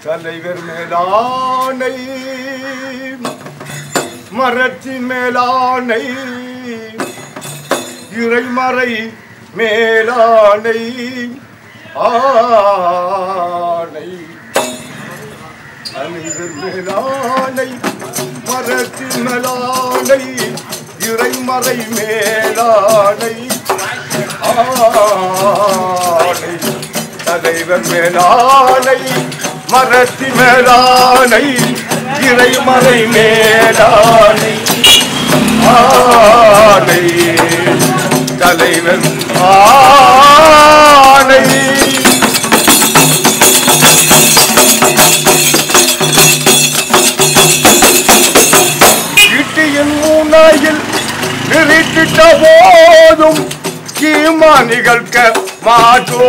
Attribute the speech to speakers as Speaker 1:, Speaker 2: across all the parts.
Speaker 1: தலைவர் மேலானை மரத்தின் மேலானை இறைமறை மேலானை ஆனை தலைவர் மேலானை மரத்தின் மேலானை இறைமறை மேலானை ஆனை தலைவர் மேலானை மரத்தி மேலானை இறைமறை மேலானை ஆனை தலைவர் ஆனை இட்டியின் மூனாயில் நிறுத்திட்ட போதும் கீமானிகள்க மாட்டோ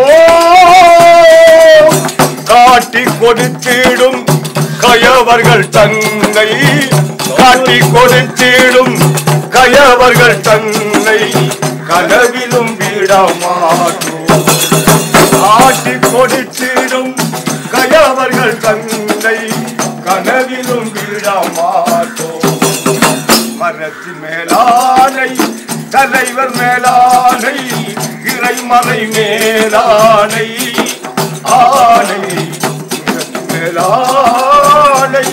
Speaker 1: காட்டி கொடுத்திடும் கயவர்கள் தன்னை காட்டி கொடுத்திடும் கயவர்கள் தன்னை கனவிலும் விடமாட்டோ காட்டி கொடுத்திடும் கயவர்கள் தன்னை கனவிலும் விடமாட்டோ மரத்தின் மேலானை தலைவர் மேலானை இறைமறை மேலானை ஆனை மரத்தின் மேலானை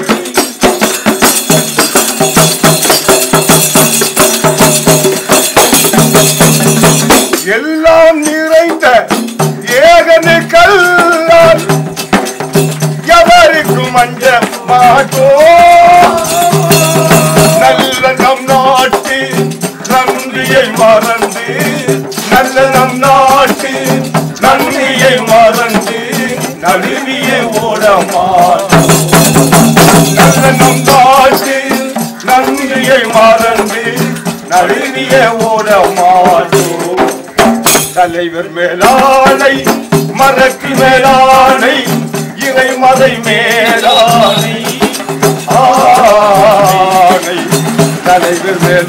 Speaker 1: எல்லாம் நிறைந்த ஏகனுக்கல்லால் எவருக்கும் அஞ்ச மாட்டோம் நல்ல நம் நாட்டு நன்றியை மறந்து நல்ல நம் நாட்டு நன்றியை மறந்து நழுவிய ஓடமாட்டோம் நல்ல நம் நாட்டு நன்றியை மறந்து நழுவிய ஓடமாட்டோம் தலைவர் மேலானை மரக்கு மேலானை இறைமறை மேலானை ஆனை தலைவர் மேலானை